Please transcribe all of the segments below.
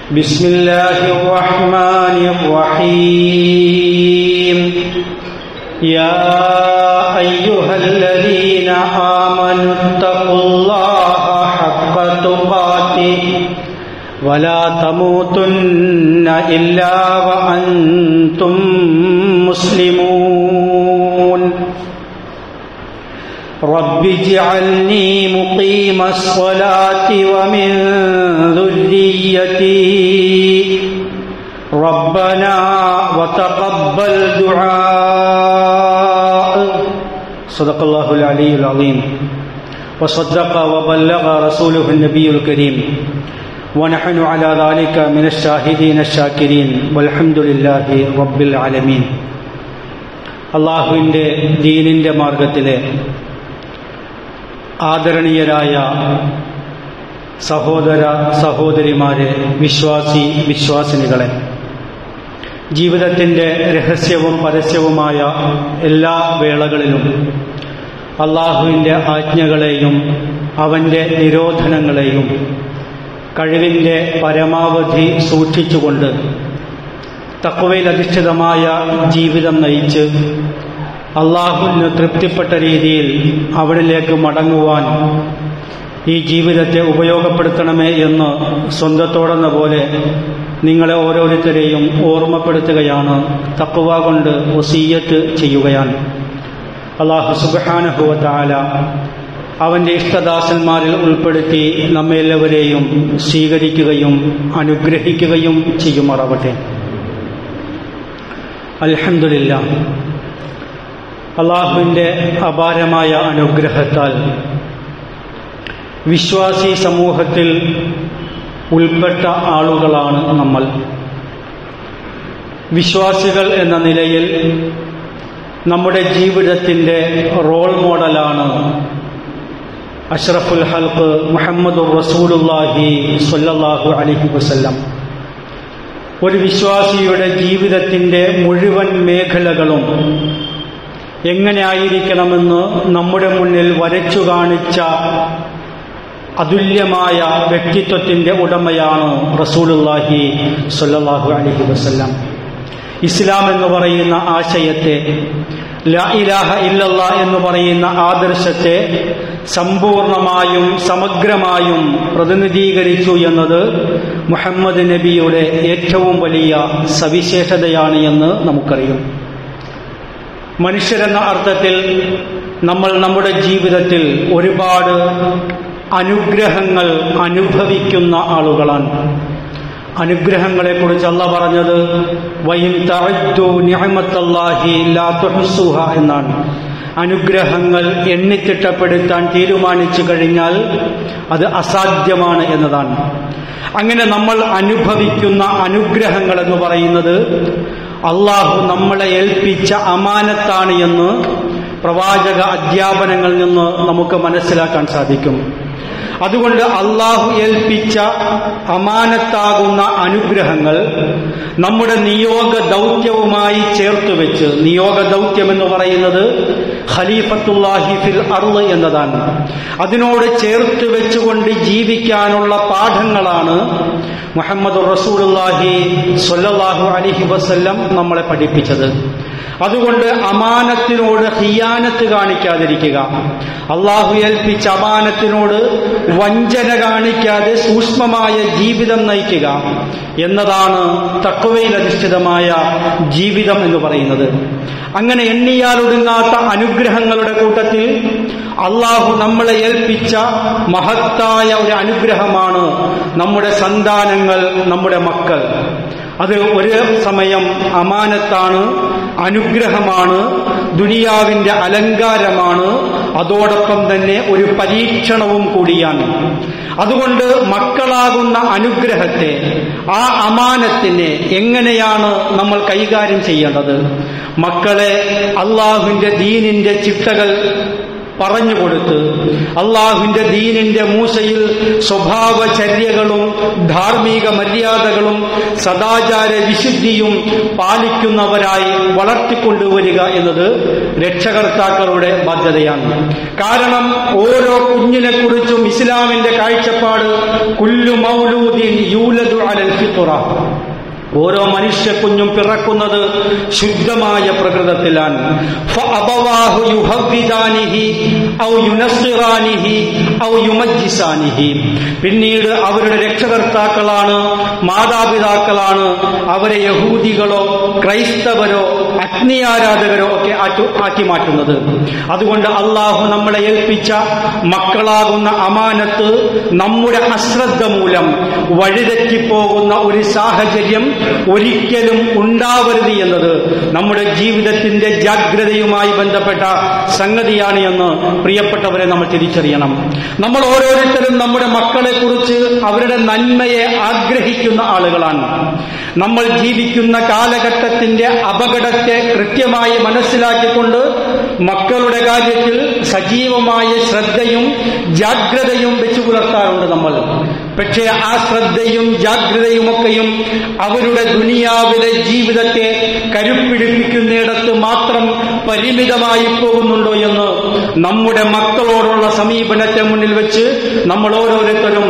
بسم الله الرحمن الرحيم يا أيها الذين آمنوا اتقوا الله حق تقاته ولا تموتن إلا وأنتم مسلمون رب اجعلني مقيم الصلاة ومن ذريتي ربنا وتقبل دعاء صدق الله العلي العظيم وصدق وبلغ رسوله النبي الكريم ونحن على ذلك من الشاهدين الشاكرين والحمد لله رب العالمين അള്ളാഹുവിൻ്റെ ദീനിൻ്റെ മാർഗത്തിലെ ആദരണീയരായ സഹോദര സഹോദരിമാരെ വിശ്വാസി വിശ്വാസിനികളെ ജീവിതത്തിൻ്റെ രഹസ്യവും പരസ്യവുമായ എല്ലാ വേളകളിലും അള്ളാഹുവിൻ്റെ ആജ്ഞകളെയും അവൻ്റെ നിരോധനങ്ങളെയും കഴിവിൻ്റെ പരമാവധി സൂക്ഷിച്ചുകൊണ്ട് തക്കവയിൽ അധിഷ്ഠിതമായ ജീവിതം നയിച്ച് അള്ളാഹുവിന് തൃപ്തിപ്പെട്ട രീതിയിൽ അവിടിലേക്ക് മടങ്ങുവാൻ ഈ ജീവിതത്തെ ഉപയോഗപ്പെടുത്തണമേ എന്ന് സ്വന്തത്തോടെന്ന പോലെ നിങ്ങളെ ഓരോരുത്തരെയും ഓർമ്മപ്പെടുത്തുകയാണ് തക്കുവ കൊണ്ട് വസീയത്ത് ചെയ്യുകയാണ് അള്ളാഹു സുബാനഹുവത്താല അവൻ്റെ ഇഷ്ടദാസന്മാരിൽ ഉൾപ്പെടുത്തി നമ്മെല്ലാവരെയും സ്വീകരിക്കുകയും അനുഗ്രഹിക്കുകയും ചെയ്യുമാറാവട്ടെ അൽഹമില്ല അള്ളാഹുവിൻ്റെ അപാരമായ അനുഗ്രഹത്താൽ വിശ്വാസി സമൂഹത്തിൽ ഉൾപ്പെട്ട ആളുകളാണ് നമ്മൾ വിശ്വാസികൾ എന്ന നിലയിൽ നമ്മുടെ ജീവിതത്തിൻ്റെ റോൾ മോഡലാണ് അഷ്റഫുൽ ഹൽക്ക് മുഹമ്മദ് റസൂലുല്ലാഹി സ്വല്ലല്ലാഹു അലഹി വസല്ലം ഒരു വിശ്വാസിയുടെ ജീവിതത്തിൻ്റെ മുഴുവൻ മേഖലകളും എങ്ങനെ ആയിരിക്കണമെന്ന് നമ്മുടെ മുന്നിൽ വരച്ചു കാണിച്ച അതുല്യമായ വ്യക്തിത്വത്തിൻ്റെ ഉടമയാണ് റസൂലുല്ലാഹി സല്ലാഹു അലഹി വസ്ല്ലാം ഇസ്ലാം എന്ന് പറയുന്ന ആശയത്തെ ലാ ഇലാഹ ഇല്ലല്ല എന്ന് പറയുന്ന ആദർശത്തെ സമ്പൂർണമായും സമഗ്രമായും പ്രതിനിധീകരിച്ചു എന്നത് മുഹമ്മദ് നബിയുടെ ഏറ്റവും വലിയ സവിശേഷതയാണ് എന്ന് നമുക്കറിയാം മനുഷ്യരെന്ന അർത്ഥത്തിൽ നമ്മൾ നമ്മുടെ ജീവിതത്തിൽ ഒരുപാട് അനുഗ്രഹങ്ങൾ അനുഭവിക്കുന്ന ആളുകളാണ് അനുഗ്രഹങ്ങളെക്കുറിച്ച് അല്ല പറഞ്ഞത് വൈൻ തഅദ്ദു നിഅമത്തല്ലാഹി ലാ തുഹ്സുഹ എന്നാണ് അനുഗ്രഹങ്ങൾ എണ്ണിത്തിട്ടപ്പെടുത്താൻ തീരുമാനിച്ചു കഴിഞ്ഞാൽ അത് അസാധ്യമാണ് എന്നതാണ് അങ്ങനെ നമ്മൾ അനുഭവിക്കുന്ന അനുഗ്രഹങ്ങൾ എന്ന് പറയുന്നത് അള്ളാഹു നമ്മളെ ഏൽപ്പിച്ച അമാനത്താണ് എന്ന് പ്രവാചക അധ്യാപനങ്ങളിൽ നിന്ന് നമുക്ക് മനസ്സിലാക്കാൻ സാധിക്കും അതുകൊണ്ട് അള്ളാഹു ഏൽപ്പിച്ച അമാനത്താകുന്ന അനുഗ്രഹങ്ങൾ നമ്മുടെ നിയോഗ ദൗത്യവുമായി ചേർത്ത് വെച്ച് നിയോഗ ദൗത്യം എന്ന് പറയുന്നത് ഖലീഫത്തുല്ലാഹി ഫിൽ അർള് എന്നതാണ് അതിനോട് ചേർത്ത് വെച്ചുകൊണ്ട് ജീവിക്കാനുള്ള പാഠങ്ങളാണ് മുഹമ്മദ് റസൂലുല്ലാഹി സ്വല്ലല്ലാഹു അലൈഹി വസല്ലം നമ്മളെ പഠിപ്പിച്ചത് അതുകൊണ്ട് അമാനത്തിനോട് ഹിയാനത്ത് കാണിക്കാതിരിക്കുക അള്ളാഹു ഏൽപ്പിച്ച അമാനത്തിനോട് വഞ്ചന കാണിക്കാതെ സൂക്ഷ്മമായ ജീവിതം നയിക്കുക എന്നതാണ് തക്കവയിലധിഷ്ഠിതമായ ജീവിതം എന്ന് പറയുന്നത് അങ്ങനെ എണ്ണിയാൽ ഒടുങ്ങാത്ത അനുഗ്രഹങ്ങളുടെ കൂട്ടത്തിൽ അള്ളാഹു നമ്മളെ ഏൽപ്പിച്ച മഹത്തായ ഒരു അനുഗ്രഹമാണ് നമ്മുടെ സന്താനങ്ങൾ നമ്മുടെ മക്കൾ അത് ഒരു സമയം അമാനത്താണ് അനുഗ്രഹമാണ് ദുനിയാവിന്റെ അലങ്കാരമാണ് അതോടൊപ്പം തന്നെ ഒരു പരീക്ഷണവും കൂടിയാണ് അതുകൊണ്ട് മക്കളാകുന്ന അനുഗ്രഹത്തെ ആ അമാനത്തിനെ എങ്ങനെയാണ് നമ്മൾ കൈകാര്യം ചെയ്യേണ്ടത് മക്കളെ അള്ളാഹുവിന്റെ ദീനിന്റെ ചിട്ടകൾ പറഞ്ഞുകൊടുത്ത് അള്ളാഹുവിന്റെ ദീനിന്റെ മൂസയിൽ സ്വഭാവചര്യകളും ധാർമ്മിക മര്യാദകളും സദാചാര വിശുദ്ധിയും പാലിക്കുന്നവരായി വളർത്തിക്കൊണ്ടുവരിക എന്നത് രക്ഷകർത്താക്കളുടെ ബാധ്യതയാണ് കാരണം ഓരോ കുഞ്ഞിനെ കുറിച്ചും ഇസ്ലാമിന്റെ കാഴ്ചപ്പാട് കുല്ലു മൗലൂദിൻ യൂലദു അലൽ ഫിത്ര ഫിത്തുറ ഓരോ മനുഷ്യ കുഞ്ഞും പിറക്കുന്നത് ശുദ്ധമായ പ്രകൃതത്തിലാണ് ഫഅബവാഹു യുഹവ്വിദാനിഹി ഔ യുനസ്സിറാനിഹി ഔ യുമജ്ജിസാനിഹി പിന്നീട് അവരുടെ രക്ഷകർത്താക്കളാണ് മാതാപിതാക്കളാണ് അവരെ യഹൂദികളോ ക്രൈസ്തവരോ അഗ്നി ആരാധകരോ ഒക്കെ ആറ്റു- ആക്കി മാറ്റുന്നത് അതുകൊണ്ട് അള്ളാഹു നമ്മളെ ഏൽപ്പിച്ച മക്കളാകുന്ന അമാനത്ത് നമ്മുടെ അശ്രദ്ധ മൂലം വഴിതെറ്റിപ്പോകുന്ന ഒരു സാഹചര്യം ഒരിക്കലും ഉണ്ടാവരുത് എന്നത് നമ്മുടെ ജീവിതത്തിന്റെ ജാഗ്രതയുമായി ബന്ധപ്പെട്ട സംഗതിയാണ് എന്ന് പ്രിയപ്പെട്ടവരെ നമ്മൾ തിരിച്ചറിയണം നമ്മൾ ഓരോരുത്തരും നമ്മുടെ മക്കളെ കുറിച്ച് അവരുടെ നന്മയെ ആഗ്രഹിക്കുന്ന ആളുകളാണ് നമ്മൾ ജീവിക്കുന്ന കാലഘട്ടത്തിന്റെ അപകടത്തെ കൃത്യമായി മനസ്സിലാക്കിക്കൊണ്ട് മക്കളുടെ കാര്യത്തിൽ സജീവമായ ശ്രദ്ധയും ജാഗ്രതയും വെച്ചു പുലർത്താറുണ്ട് നമ്മൾ പക്ഷേ ആ ശ്രദ്ധയും ജാഗ്രതയുമൊക്കെയും അവരുടെ ദുനിയാവിലെ ജീവിതത്തെ കരുപ്പിടിപ്പിക്കുന്നിടത്ത് മാത്രം പരിമിതമായി പോകുന്നുണ്ടോ എന്ന് നമ്മുടെ മക്കളോടുള്ള സമീപനത്തെ മുന്നിൽ വെച്ച് നമ്മൾ ഓരോരുത്തരും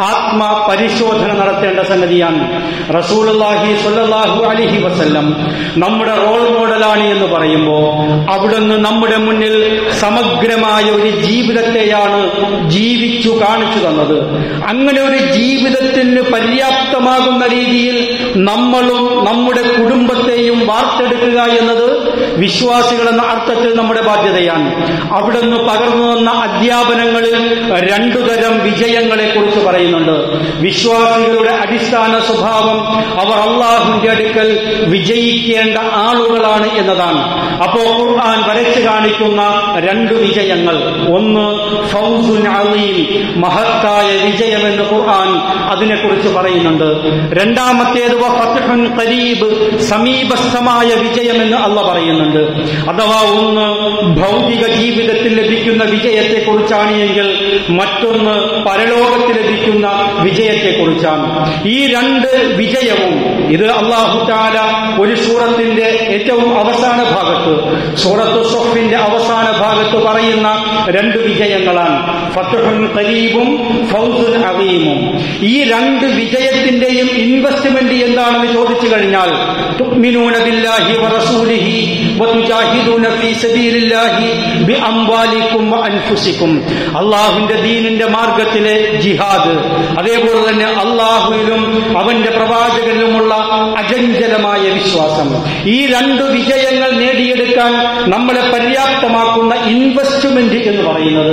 ആത്മപരിശോധന നടത്തേണ്ട സംഗതിയാണ് റസൂലുള്ളാഹി സ്വല്ലല്ലാഹു അലൈഹി വസല്ലം നമ്മുടെ റോൾ മോഡലാണ് എന്ന് പറയുമ്പോൾ അവിടുന്ന് നമ്മുടെ മുന്നിൽ സമഗ്രമായ ഒരു ജീവിതത്തെയാണ് ജീവിച്ചു കാണിച്ചു തന്നത് അങ്ങനെ ഒരു ജീവിതത്തിന് പര്യാപ്തമാകുന്ന രീതിയിൽ നമ്മളും നമ്മുടെ കുടുംബത്തെയും വാർത്തെടുക്കുക എന്നത് വിശ്വാസികൾ എന്ന അർത്ഥത്തിൽ നമ്മുടെ ബാധ്യതയാണ് അവിടുന്ന് പകർന്നു വന്ന അധ്യാപനങ്ങളിൽ രണ്ടു തരം വിജയങ്ങളെ കുറിച്ച് പറയുന്നുണ്ട് വിശ്വാസികളുടെ അടിസ്ഥാന സ്വഭാവം അവർ അള്ളാഹുവിന്റെ അടുക്കൽ വിജയിക്കേണ്ട ആളുകളാണ് എന്നതാണ് അപ്പോ ഖുർആൻ വരച്ചു കാണിക്കുന്ന രണ്ട് വിജയങ്ങൾ ഒന്ന് ഫൗസുൻ അലീം മഹത്തായ വിജയമെന്ന് ഖുർആൻ അതിനെക്കുറിച്ച് പറയുന്നുണ്ട് രണ്ടാമത്തേത് വ ഫത്ഹുൻ ഖരീബ് സമീപസ്ഥമായ വിജയമെന്ന് അല്ല പറയുന്നുണ്ട് അഥവാ ഒന്ന് ഭൗതിക ജീവിതത്തിൽ ലഭിക്കുന്ന വിജയത്തെ കുറിച്ചാണ് എങ്കിൽ മറ്റൊന്ന് പരലോകത്തിൽ ലഭിക്കുന്ന വിജയത്തെ കുറിച്ചാണ് ഈ രണ്ട് വിജയവും ഇത് അള്ളാഹു താല ഒരു സൂറത്തിന്റെ ഏറ്റവും അവസാന ഭാഗത്ത് സൂറത്ത് സൊഫിന്റെ അവസാന ഭാഗത്ത് പറയുന്ന രണ്ട് വിജയങ്ങളാണ് ഫത്തുഹുൻ ഖരീബും ഫൗസുൻ അറീമും ഈ രണ്ട് വിജയത്തിന്റെയും ഇൻവെസ്റ്റ്മെന്റ് എന്താണെന്ന് ചോദിച്ചു കഴിഞ്ഞാൽ തുഅ്മിനൂന ബില്ലാഹി വറസൂലിഹി വതുജാഹിദൂന ഫീ സബീലില്ലാഹി ബിഅംവാലിക്കും വഅൻഫുസിക്കും അള്ളാഹുവിന്റെ ദീനിന്റെ മാർഗത്തിലെ ജിഹാദ് അതേപോലെ തന്നെ അള്ളാഹുവിലും അവന്റെ പ്രവാചകനിലുമുള്ള അചഞ്ചലമായ വിശ്വാസം ഈ രണ്ട് വിജയങ്ങൾ നേടിയെടുക്കാൻ നമ്മളെ പര്യാപ്തമാക്കുന്ന ഇൻവെസ്റ്റ്മെന്റ് എന്ന് പറയുന്നത്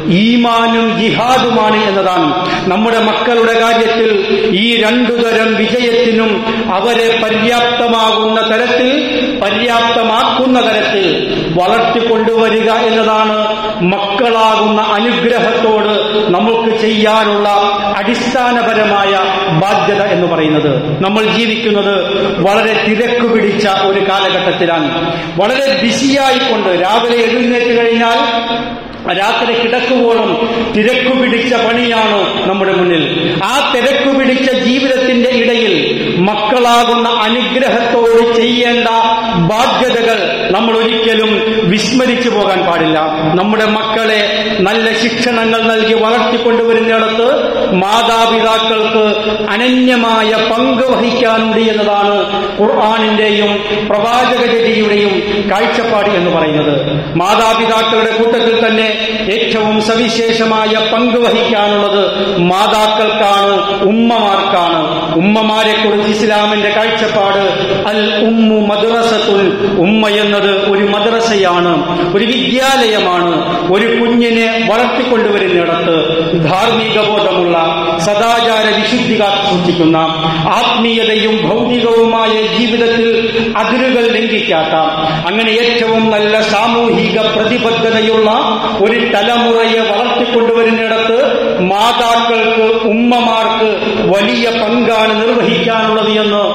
ഈമാനും ജിഹാദുമാണ് എന്നതാണ് നമ്മുടെ മക്കളുടെ കാര്യത്തിൽ ഈ രണ്ടു തരം വിജയത്തിനും അവരെ പര്യാപ്തമാകുന്ന തരത്തിൽ പര്യാപ്തമാക്കുന്ന തരത്തിൽ വളർത്തിക്കൊണ്ടുവരിക എന്നതാണ് മക്കളാകുന്ന അനുഗ്രഹത്തോട് നമുക്ക് ചെയ്യാനുള്ള അടിസ്ഥാനപരമായ ബാധ്യത എന്ന് പറയുന്നത് നമ്മൾ ജീവിക്കുന്നത് വളരെ തിരക്ക് പിടിച്ച ഒരു കാലഘട്ടത്തിലാണ് വളരെ ബിസിയായിക്കൊണ്ട് രാവിലെ എഴുന്നേറ്റ് കഴിഞ്ഞാൽ രാത്രി കിടക്കുവോളം തിരക്കു പിടിച്ച പണിയാണ് നമ്മുടെ മുന്നിൽ ആ തിരക്കു പിടിച്ച ജീവിതത്തിന്റെ ഇടയിൽ മക്കളാകുന്ന അനുഗ്രഹത്തോട് ചെയ്യേണ്ട ബാധ്യതകൾ നമ്മൾ ഒരിക്കലും വിസ്മരിച്ചു പോകാൻ പാടില്ല നമ്മുടെ മക്കളെ നല്ല ശിക്ഷണങ്ങൾ നൽകി വളർത്തിക്കൊണ്ടുവരുന്നിടത്ത് മാതാപിതാക്കൾക്ക് അനന്യമായ പങ്ക് വഹിക്കാനുണ്ട് എന്നതാണ് ഖുർആാനിന്റെയും പ്രവാചകചര്യയുടെയും കാഴ്ചപ്പാട് എന്ന് പറയുന്നത് മാതാപിതാക്കളുടെ കൂട്ടത്തിൽ തന്നെ ഏറ്റവും സവിശേഷമായ പങ്ക് വഹിക്കാനുള്ളത് മാതാക്കൾക്കാണ് ഉമ്മമാർക്കാണ് ഉമ്മമാരെ കുറിച്ച് ഇസ്ലാമിന്റെ കാഴ്ചപ്പാട് അൽ ഉമ്മു മദ്രസത്തുൽ ഉമ്മ എന്നത് ഒരു മദ്രസയാണ് ഒരു വിദ്യാലയമാണ് ഒരു കുഞ്ഞിനെ വളർത്തിക്കൊണ്ടുവരുന്നിടത്ത് ധാർമ്മിക ബോധമുള്ള സദാചാര വിശുദ്ധി കാത്തു സൂക്ഷിക്കുന്ന ആത്മീയതയും ഭൗതികവുമായ ജീവിതത്തിൽ അതിരുകൾ ലംഘിക്കാത്ത അങ്ങനെ ഏറ്റവും നല്ല സാമൂഹിക പ്രതിബദ്ധതയുള്ള ഒരു തലമുറയെ വളർത്തിക്കൊണ്ടുവരുന്നിടത്ത് മാതാക്കൾക്ക് ഉമ്മമാർക്ക് വലിയ പങ്കാണ് നിർവഹിക്കാനുള്ളത് എന്ന്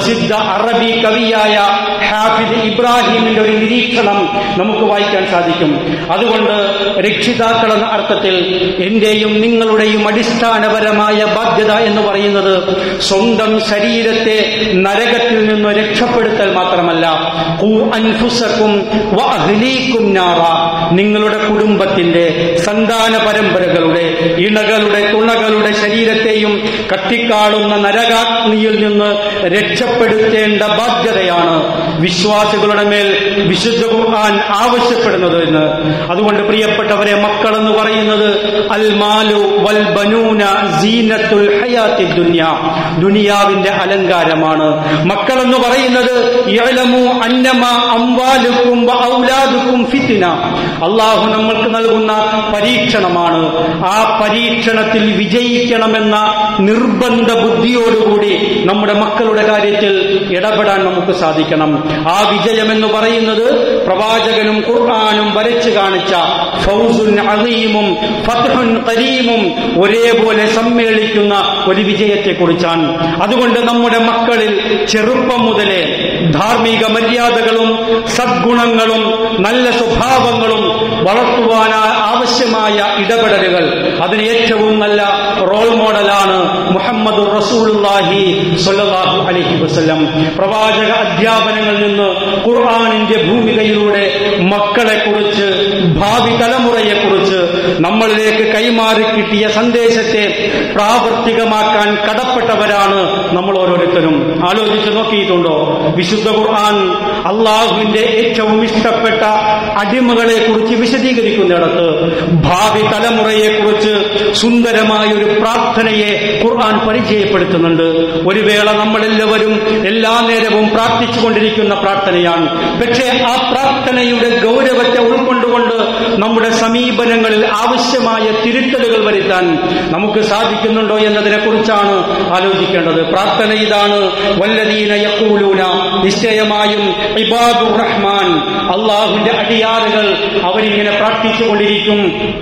പ്രസിദ്ധ അറബി കവിയായ ഹാഫിദ് ഇബ്രാഹിമിന്റെ ഒരു നിരീക്ഷണം നമുക്ക് വായിക്കാൻ സാധിക്കും അതുകൊണ്ട് രക്ഷിതാക്കൾ എന്ന അർത്ഥത്തിൽ എന്റെയും നിങ്ങളുടെയും അടിസ്ഥാനപരമായ ബാധ്യത എന്ന് പറയുന്നത് സ്വന്തം ശരീരത്തെ നരകത്തിൽ നിന്ന് രക്ഷപ്പെടുത്തൽ മാത്രമല്ല ഖൂ അൻഫുസക്കും വ അഹ്ലീക്കും നാറ നിങ്ങളുടെ കുടുംബത്തിന്റെ സന്താന പരമ്പരകളുടെ ഇണകളുടെ തുണകളുടെ ശരീരത്തെയും കത്തിക്കാളുന്ന നരകാഗ്നിയിൽ നിന്ന് രക്ഷപ്പെടുത്തേണ്ട ബാധ്യതയാണ് വിശ്വാസികളുടെ മേൽ വിശുദ്ധ ഖുർആൻ ആവശ്യപ്പെടുന്നത് എന്ന് അതുകൊണ്ട് പ്രിയപ്പെട്ടവരെ മക്കൾ എന്ന് പറയുന്നത് അൽ മാലു വൽ ബനൂന സീനത്തുൽ ഹയാത്തി ദുനിയ ദുനിയാവിന്റെ അലങ്കാരമാണ് മക്കൾ എന്ന് പറയുന്നത് യഅലമു അന്നമ അംവാലുക്കും വ ഔലാദുക്കും ഫിത്ന അള്ളാഹു നമ്മൾക്ക് നൽകുന്ന പരീക്ഷണമാണ് ആ പരീക്ഷണത്തിൽ വിജയിക്കണമെന്ന നിർബന്ധ ബുദ്ധിയോടുകൂടി നമ്മുടെ മക്കളുടെ കാര്യത്തിൽ ഇടപെടാൻ നമുക്ക് സാധിക്കണം ആ വിജയം എന്ന് പറയുന്നത് പ്രവാചകനും ഖുർആാനും വരച്ചു കാണിച്ച ഫൗസുൻ അലീമും ഫത്ഹുൻ കരീമും ഒരേപോലെ സമ്മേളിക്കുന്ന ഒരു വിജയത്തെക്കുറിച്ചാണ് അതുകൊണ്ട് നമ്മുടെ മക്കളിൽ ചെറുപ്പം മുതലേ ധാർമ്മിക മര്യാദകളും സദ്ഗുണങ്ങളും നല്ല സ്വഭാവങ്ങളും വളർത്തുവാൻ ആവശ്യമായ ഇടപെടലുകൾ അതിന് ഏറ്റവും നല്ല റോൾ മോഡലാണ് മുഹമ്മദ് റസൂലുള്ളാഹി സ്വല്ലല്ലാഹു അലൈഹി വസല്ലം പ്രവാചക അധ്യാപനങ്ങളിൽ നിന്ന് ഖുർആനിന്റെ ഭൂമികയിലൂടെ മക്കളെ കുറിച്ച് ഭാവി തലമുറയെ കുറിച്ച് നമ്മളിലേക്ക് കൈമാറി കിട്ടിയ സന്ദേശത്തെ പ്രാവർത്തികമാക്കാൻ കടപ്പെട്ടവരാണ് നമ്മൾ ഓരോരുത്തരും ആലോചിച്ച് നോക്കിയിട്ടുണ്ടോ വിശുദ്ധ ഖുർആൻ അള്ളാഹുവിന്റെ ഏറ്റവും ഇഷ്ടപ്പെട്ട അടിമകളെ കുറിച്ച് വിശദീകരിക്കുന്നിടത്ത് ഭാവി തലമുറയെ കുറിച്ച് സുന്ദരമായ ഒരു പ്രാർത്ഥനയെ ഖുർആൻ പരിചയപ്പെടുത്തുന്നുണ്ട് ഒരു വേള നമ്മളെല്ലാവരും എല്ലാ നേരവും പ്രാർത്ഥിച്ചുകൊണ്ടിരിക്കുന്ന പ്രാർത്ഥനയാണ് പക്ഷേ ആ പ്രാർത്ഥനയുടെ ഗൗരവത്തെ ഉൾക്കൊണ്ടുകൊണ്ട് നമ്മുടെ സമീപനങ്ങളിൽ ആവശ്യമായ തിരുത്തലുകൾ വരുത്താൻ നമുക്ക് സാധിക്കുന്നുണ്ടോ എന്നതിനെ കുറിച്ചാണ് ആലോചിക്കേണ്ടത് പ്രാർത്ഥന ഇതാണ് വല്ലദീന യഖൂലൂന നിശ്ചയമായും ഇബാദുർ റഹ്മാൻ അള്ളാഹുവിന്റെ അടിയാറുകൾ അവരിങ്ങനെ പ്രാർത്ഥിച്ചുകൊണ്ടിരിക്കും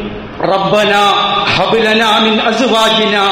ربنا هب لنا من ازواجنا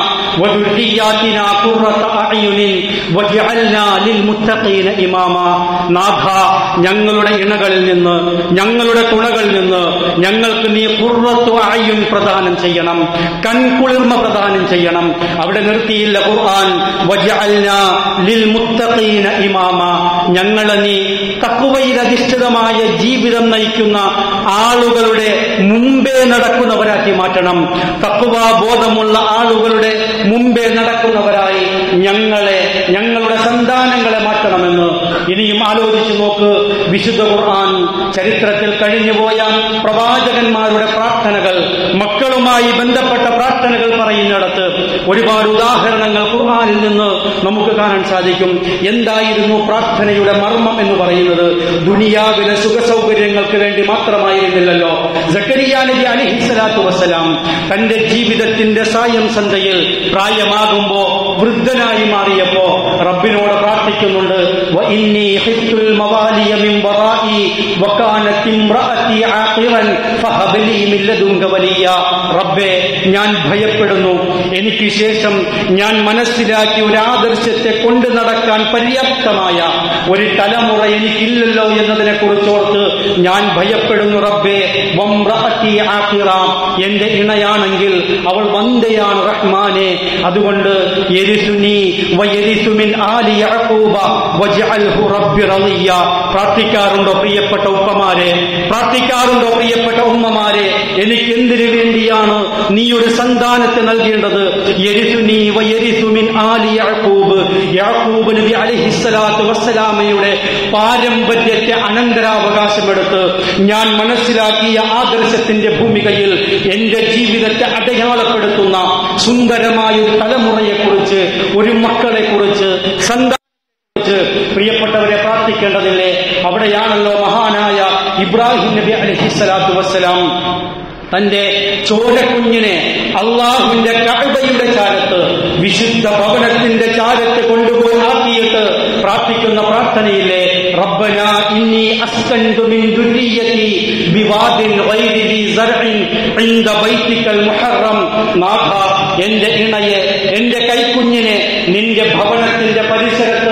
وذرياتنا قرة اعين واجعلنا للمتقين اماما നാഥ ഞങ്ങളുടെ ഇണകളിൽ നിന്ന് ഞങ്ങളുടെ തുണകളിൽ നിന്ന് ഞങ്ങൾക്ക് നീ കുറത്തു ആയുൻ പ്രദാനം ചെയ്യണം കൺകുളിർമ പ്രദാനം ചെയ്യണം അവിടെ നിർത്തിയില്ല ഖുർആൻ വജഅൽന ലിൽ മുത്തഖീന ഇമാമ ഞങ്ങളെ നീ തഖ്വയിലധിഷ്ഠിതമായ ജീവിതം നയിക്കുന്ന ആളുകളുടെ മുമ്പേ നടക്കുന്നവരാക്കി മാറ്റണം തക്കുവ ബോധമുള്ള ആളുകളുടെ മുമ്പേ നടക്കുന്നവരായി ഞങ്ങളെ ഞങ്ങളുടെ സന്താനങ്ങളെ മാറ്റണമെന്ന് ഇനിയും ആലോചിച്ചു നോക്ക് വിശുദ്ധ ഖുർആൻ ചരിത്രത്തിൽ കഴിഞ്ഞുപോയ പ്രവാചകന്മാരുടെ പ്രാർത്ഥനകൾ മക്കളുമായി ബന്ധപ്പെട്ട പ്രാർത്ഥനകൾ പറയുന്നിടത്ത് ഒരുപാട് ഉദാഹരണങ്ങൾ ഖുർആനിൽ നിന്ന് നമുക്ക് കാണാൻ സാധിക്കും എന്തായിരുന്നു പ്രാർത്ഥനയുടെ മർമ്മം എന്ന് പറയുന്നത് ദുനിയാവിലെ സുഖസൗകര്യങ്ങൾക്ക് വേണ്ടി മാത്രമായിരുന്നില്ലല്ലോ സക്കരിയ നബി അലിഹിസ്സലാത്തു വസ്സലാം തന്റെ ജീവിതത്തിന്റെ സായം സന്ധ്യയിൽ പ്രായമാകുമ്പോ വൃദ്ധനായി മാറിയപ്പോ റബ്ബിനോട് പ്രാർത്ഥിക്കുന്നുണ്ട് "വ ഇന്നി ഖിഫ്തുൽ മവാലിയ മിൻ വറാഇ വകാനത് ഇംറഅതി ആഖിറൻ ഫഹബ് ലീ മിൻ ലദുൻക വലിയ റബ്ബേ ഞാൻ ഭയപ്പെടുന്നു എനിക്ക് ശേഷം ഞാൻ മനസ്സിലാക്കിയ ഒരു ആദർശത്തെ കൊണ്ടു നടക്കാൻ പര്യാപ്തമായ ഒരു തലമുറ എനിക്കില്ലല്ലോ എന്നതിനെ കുറിച്ചോർത്ത് ഞാൻ ഭയപ്പെടുന്നു റബ്ബേ വംറഅതി ആഖിറ എന്റെ ഇണയാണെങ്കിൽ അവൾ വന്ധ്യയാണ് റഹ്മാനെ അതുകൊണ്ട് യരിസുനി വയരിസു മിൻ ആലി യഅഖൂബ വജ്അൽഹു റബ്ബി റളിയ പ്രാർത്ഥിക്കാറുണ്ടോ പ്രിയപ്പെട്ട ഉപ്പമാരെ പ്രാർത്ഥിക്കാറുണ്ടോ പ്രിയപ്പെട്ട ഉമ്മമാരെ എനിക്ക് എന്തിനു വേണ്ടിയാണ് നീ ഒരു സന്താനത്തെ നൽകേണ്ടത് യരിസുനി വയരിസു മിൻ ആലി യഅഖൂബ് യാക്കൂബ് നബി അലൈഹിസ്സലാത്തു വസ്സലാമയുടെ പാരമ്പര്യത്തെ അനന്തരാവകാശമെടുത്ത് ഞാൻ മനസ്സിലാക്കിയ ആദർശത്തിന്റെ ഭൂമികയിൽ എന്റെ ജീവിതത്തെ അടയാളപ്പെടുത്തുന്ന സുന്ദരമായ ഒരു തലമുറയെക്കുറിച്ച് ഒരു മക്കളെക്കുറിച്ച് സന്താനത്തെക്കുറിച്ച് പ്രിയപ്പെട്ടവരെ പ്രാർത്ഥിക്കേണ്ടതില്ലേ അവിടെയാണല്ലോ മഹാനായ ഇബ്രാഹിം നബി അലഹിസ്സലാത്തു വസ്സലാം തന്റെ ചോരക്കുഞ്ഞിനെ അള്ളാഹുവിന്റെ കഅബയുടെ ചാരത്ത് വിശുദ്ധ ഭവനത്തിന്റെ ചാരത്ത് കൊണ്ടുപോയി ആക്കിയിട്ട് പ്രാർത്ഥിക്കുന്ന പ്രാർത്ഥനയിലെ റബ്ബന ഇന്നി അസ്കൻതു മിൻ ദുരിയതി ബിവാദിൻ ഗൈരി ദി സർഇൻ ഇൻദ ബൈതിക്കൽ മുഹറം നാഥ എന്റെ ഇണയെ എന്റെ കൈക്കുഞ്ഞിനെ നിന്റെ ഭവനത്തിന്റെ പരിസരത്ത്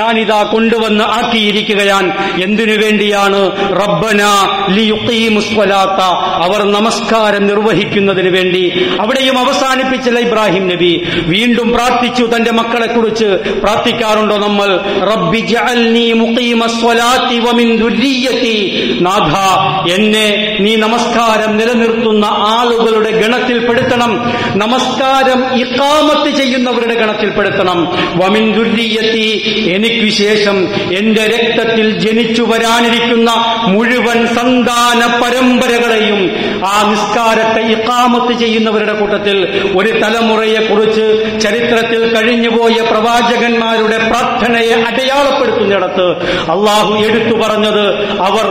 ഞാനിതാ കൊണ്ടുവന്ന് ആക്കിയിരിക്കുകയാൻ എന്തിനു വേണ്ടിയാണ് റബ്ബന ലിയുഖീമുസ്വലാത്ത അവർ നമസ്കാരം നിർവഹിക്കുന്നതിന് വേണ്ടി അവിടെയും അവസാനിപ്പിച്ചില്ല ഇബ്രാഹിം നബി വീണ്ടും പ്രാർത്ഥിച്ചു തന്റെ മക്കളെ കുറിച്ച് പ്രാർത്ഥിക്കാറുണ്ടോ നമ്മൾ റബ്ബി ജഅൽനി മുഖീമസ്വലാത്തി വമിൻ ദുർരിയത്തി നാഥ എന്നെ നീ നമസ്കാരം നിലനിർത്തുന്ന ആളുകളുടെ ഗണത്തിൽ പെടുത്തണം നമസ്കാരം ഇക്കാമത്ത് ചെയ്യുന്നവരുടെ ഗണത്തിൽ പെടുത്തണം വമിൻ ദുർരിയത്തി എനിക്ക് ശേഷം എന്റെ രക്തത്തിൽ ജനിച്ചു വരാനിരിക്കുന്ന മുഴുവൻ സന്താന പരമ്പരകളെയും ആ നിസ്കാരത്തെ ഇക്കാമത്ത് ചെയ്യുന്നവരുടെ കൂട്ടത്തിൽ ഒരു തലമുറയെ കുറിച്ച് ചരിത്രത്തിൽ കഴിഞ്ഞുപോയ പ്രവാചകന്മാരുടെ പ്രാർത്ഥനയെ അടയാളപ്പെടുത്തുന്നിടത്ത് അള്ളാഹു എടുത്തു പറഞ്ഞത് അവർ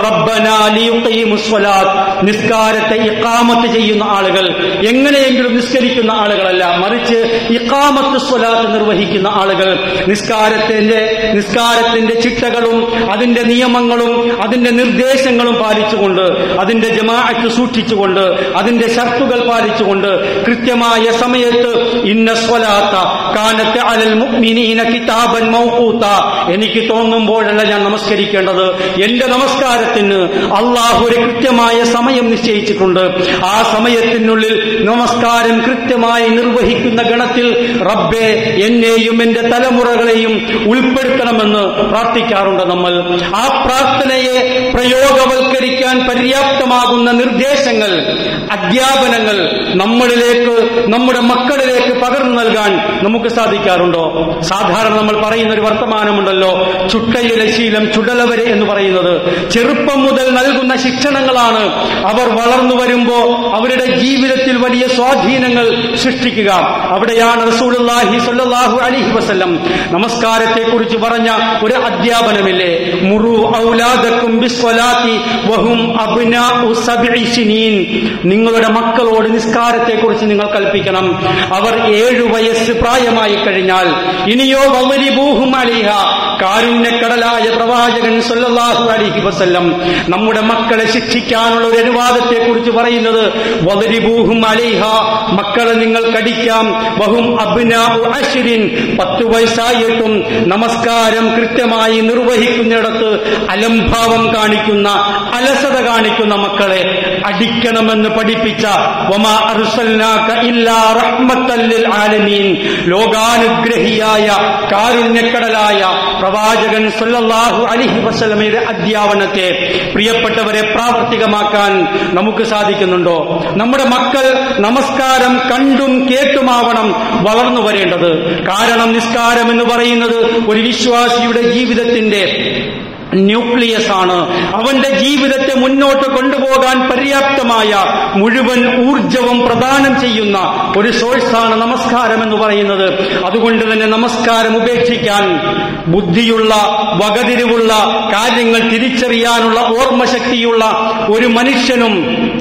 റബ്ബനാലിയുസ്വലാത്ത് നിസ്കാരത്തെ ഇക്കാമത്ത് ചെയ്യുന്ന ആളുകൾ എങ്ങനെയെങ്കിലും നിസ്കരിക്കുന്ന ആളുകളല്ല മറിച്ച് ഇക്കാമത്ത് സ്വലാത്ത് നിർവഹിക്കുന്ന ആളുകൾ നിസ്കാരത്തിന്റെ നിസ്കാരത്തിന്റെ ചിട്ടകളും അതിന്റെ നിയമങ്ങളും അതിന്റെ നിർദ്ദേശങ്ങളും പാലിച്ചുകൊണ്ട് അതിന്റെ ജമാഅത്ത് സൂക്ഷിച്ചുകൊണ്ട് അതിന്റെ ഷർത്തുകൾ പാലിച്ചുകൊണ്ട് കൃത്യമായ സമയത്ത് ഇന്ന സ്വലാത്ത കാനത്ത് അലൽ മുഅ്മിനീന കിതാബൻ മൗഖൂത്ത എനിക്ക് തോന്നുമ്പോഴല്ല ഞാൻ നമസ്കരിക്കേണ്ടത് എന്റെ നമസ്കാരത്തിന് അള്ളാഹു ഒരു കൃത്യമായ സമയം നിശ്ചയിച്ചിട്ടുണ്ട് ആ സമയത്തിനുള്ളിൽ നമസ്കാരം കൃത്യമായി നിർവഹിക്കുന്ന ഗണത്തിൽ റബ്ബെ എന്നെയും എന്റെ തലമുറകളെയും ഉൾപ്പെടുത്തണമെന്ന് പ്രാർത്ഥിക്കാറുണ്ട് നമ്മൾ ആ പ്രാർത്ഥനയെ പ്രയോഗവൽക്കരിക്കാൻ പര്യാപ്തമാകുന്ന നിർദ്ദേശങ്ങൾ അധ്യാപനങ്ങൾ നമ്മളിലേക്ക് നമ്മുടെ മക്കളിലേക്ക് പകർന്നു നൽകാൻ നമുക്ക് സാധിക്കാറുണ്ടോ സാധാരണ നമ്മൾ പറയുന്ന ഒരു വർത്തമാനമുണ്ടല്ലോ ചുട്ടയിലെ ശീലം ചുടലവരെ എന്ന് പറയുന്നത് ചെറുപ്പം മുതൽ നൽകുന്ന ശിക്ഷണങ്ങളാണ് അവർ വളർന്നു വരുമ്പോ അവരുടെ ജീവിതത്തിൽ വലിയ സ്വാധീനങ്ങൾ സൃഷ്ടിക്കുക അവിടെയാണ് റസൂലുള്ളാഹി സ്വല്ലല്ലാഹു അലൈഹി വസല്ലം നമസ്കാരത്തെ കുറിച്ച് പറഞ്ഞ ഒരു അധ്യാപനമില്ലേ മുറു ഔലാദക്കും ബിസ്വലാത്തി വഹും അബ്നാഉ സബ്ഇ സിനീൻ നിങ്ങളുടെ മക്കളോട് നിസ്കാരത്തെ കുറിച്ച് നിങ്ങൾ കൽപ്പിക്കണം അവർ ഏഴു വയസ്സ് പ്രായമായി കഴിഞ്ഞാൽ ഇനിയോ വവരിബൂഹും അലിഹ കാരുണ്യക്കടലായ പ്രവാചകൻ സല്ലല്ലാഹു അലൈഹി വസല്ലം നമ്മുടെ മക്കളെ ശിക്ഷിക്കാനുള്ള ഒരു അനുവാദത്തെ കുറിച്ച് പറയുന്നത് വവരിബൂഹും അലിഹ മക്കളെ നിങ്ങൾ കടിക്കാം വഹും അബ്നാഉ അശ്രിൻ പത്ത് വയസ്സായിട്ടും നമസ്കാരം കൃത്യമായി നിർവഹിക്കുന്നിടത്ത് അലംഭാവം കാണിക്കുന്ന അലസത കാണിക്കുന്ന മക്കളെ അടിക്കണമെന്ന് പഠിപ്പിച്ച വമാ അർസൽനാക ഇല്ലാ റഹ്മത്തൽ ലിൽ ആലമീൻ ലോകാനുഗ്രഹിയായ കാരുണ്യക്കടലായ പ്രവാചകൻ സല്ലല്ലാഹു അലൈഹി വസല്ലമയുടെ അധ്യാപനത്തെ പ്രിയപ്പെട്ടവരെ പ്രാവർത്തികമാക്കാൻ നമുക്ക് സാധിക്കുന്നുണ്ടോ നമ്മുടെ മക്കൾ നമസ്കാരം കണ്ടും കേട്ടുമാവണം വളർന്നു വരേണ്ടത് കാരണം നിസ്കാരം എന്ന് പറയുന്നത് ഒരു വിശ്വാസിയുടെ ജീവിതത്തിന്റെ ന്യൂക്ലിയസ് ആണ് അവന്റെ ജീവിതത്തെ മുന്നോട്ട് കൊണ്ടുപോകാൻ പര്യാപ്തമായ മുഴുവൻ ഊർജവും പ്രദാനം ചെയ്യുന്ന ഒരു സോഴ്സാണ് നമസ്കാരം എന്ന് പറയുന്നത് അതുകൊണ്ട് തന്നെ നമസ്കാരം ഉപേക്ഷിക്കാൻ ബുദ്ധിയുള്ള വകതിരിവുള്ള കാര്യങ്ങൾ തിരിച്ചറിയാനുള്ള ഓർമ്മശക്തിയുള്ള ഒരു മനുഷ്യനും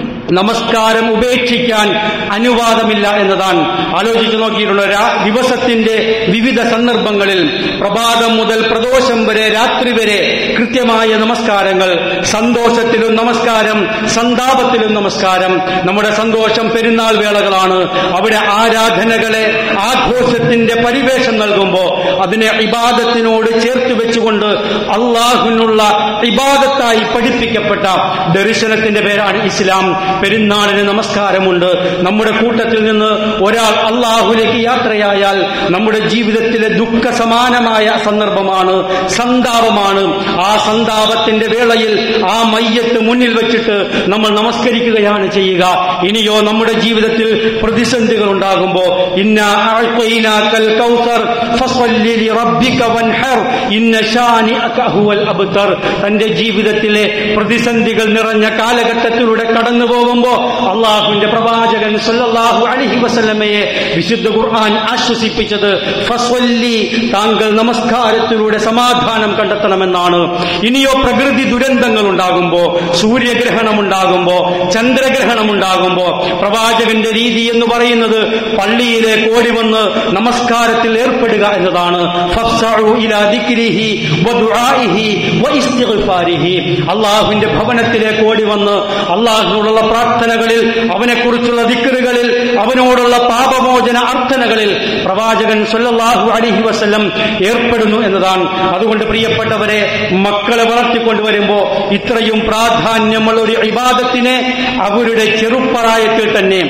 നമസ്കാരം ഉപേക്ഷിക്കാൻ അനുവാദമില്ല എന്നതാണ് ആലോചിച്ചു നോക്കിയിട്ടുള്ള രാ- ദിവസത്തിന്റെ വിവിധ സന്ദർഭങ്ങളിൽ പ്രഭാതം മുതൽ പ്രദോഷം വരെ രാത്രി വരെ കൃത്യമായ നമസ്കാരങ്ങൾ സന്തോഷത്തിലും നമസ്കാരം സന്താപത്തിലും നമസ്കാരം നമ്മുടെ സന്തോഷം പെരുന്നാൾ വേളകളാണ് അവിടെ ആരാധനകളെ ആഘോഷത്തിന്റെ പരിവേഷം നൽകുമ്പോൾ അതിനെ ഇബാദത്തിനോട് ചേർത്ത് വെച്ചുകൊണ്ട് അള്ളാഹുവിനുള്ള ഇബാദത്തായി പഠിപ്പിക്കപ്പെട്ട ദർശനത്തിന്റെ പേരാണ് ഇസ്ലാം പെരുന്നാളിന് നമസ്കാരമുണ്ട് നമ്മുടെ കൂട്ടത്തിൽ നിന്ന് ഒരാൾ അള്ളാഹുലേക്ക് യാത്രയായാൽ നമ്മുടെ ജീവിതത്തിലെ ദുഃഖ സമാനമായ സന്ദർഭമാണ് സന്താപമാണ് ആ സന്താപത്തിന്റെ വേളയിൽ ആ മയ്യത്ത് മുന്നിൽ വെച്ചിട്ട് നമ്മൾ നമസ്കരിക്കുകയാണ് ചെയ്യുക ഇനിയോ നമ്മുടെ ജീവിതത്തിൽ പ്രതിസന്ധികൾ ഉണ്ടാകുമ്പോ ഇന്ന അഅ്തൈനാക്കൽ കൗസർ ഫസ്വല്ലി ലിറബ്ബിക വൻഹർ ഇന്ന ശാനിഅക ഹുവൽ അബ്തർ തന്റെ ജീവിതത്തിലെ പ്രതിസന്ധികൾ നിറഞ്ഞ കാലഘട്ടത്തിലൂടെ കടന്നു പോകുമ്പോ അള്ളാഹുവിന്റെ പ്രവാചകൻ സല്ലല്ലാഹു അലൈഹി വസല്ലമയെ വിശുദ്ധ ഖുർആൻ ആശ്വസിപ്പിച്ചത് ഫസ്വല്ലി താങ്കൾ നമസ്കാരത്തിലൂടെ സമാധാനം കണ്ടെത്തണമെന്നാണ് ഇനിയോ പ്രകൃതി ദുരന്തങ്ങൾ ഉണ്ടാകുമ്പോ സൂര്യഗ്രഹണം ഉണ്ടാകുമ്പോ ചന്ദ്രഗ്രഹണം ഉണ്ടാകുമ്പോ പ്രവാചകന്റെ രീതി എന്ന് പറയുന്നത് പള്ളിയിലേക്ക് ഓടി വന്ന് നമസ്കാരത്തിൽ ഏർപ്പെടുക എന്നതാണ് എന്താണ് ഫഫ്സഉ ഇലാ ദിക്രിഹി വദുആഇഹി വഇസ്തിഗ്ഫാരിഹി അള്ളാഹുവിന്റെ ഭവനത്തിലേക്ക് ഓടി വന്ന് അള്ളാഹുവിനോടുള്ള പ്രാർത്ഥനകളിൽ അവനെക്കുറിച്ചുള്ള ദിക്റുകളിൽ അവനോടുള്ള പാപമോചന അർത്ഥനകളിൽ പ്രവാചകൻ സല്ലല്ലാഹു അലൈഹി വസല്ലം ഏർപ്പെടുന്നു എന്നതാണ് അതുകൊണ്ട് പ്രിയപ്പെട്ടവരെ മക്കളെ വളർത്തിക്കൊണ്ടുവരുമ്പോൾ ഇത്രയും പ്രാധാന്യമുള്ള ഒരു ഇബാദത്തിനെ അവരുടെ ചെറുപ്രായത്തിൽ തന്നെ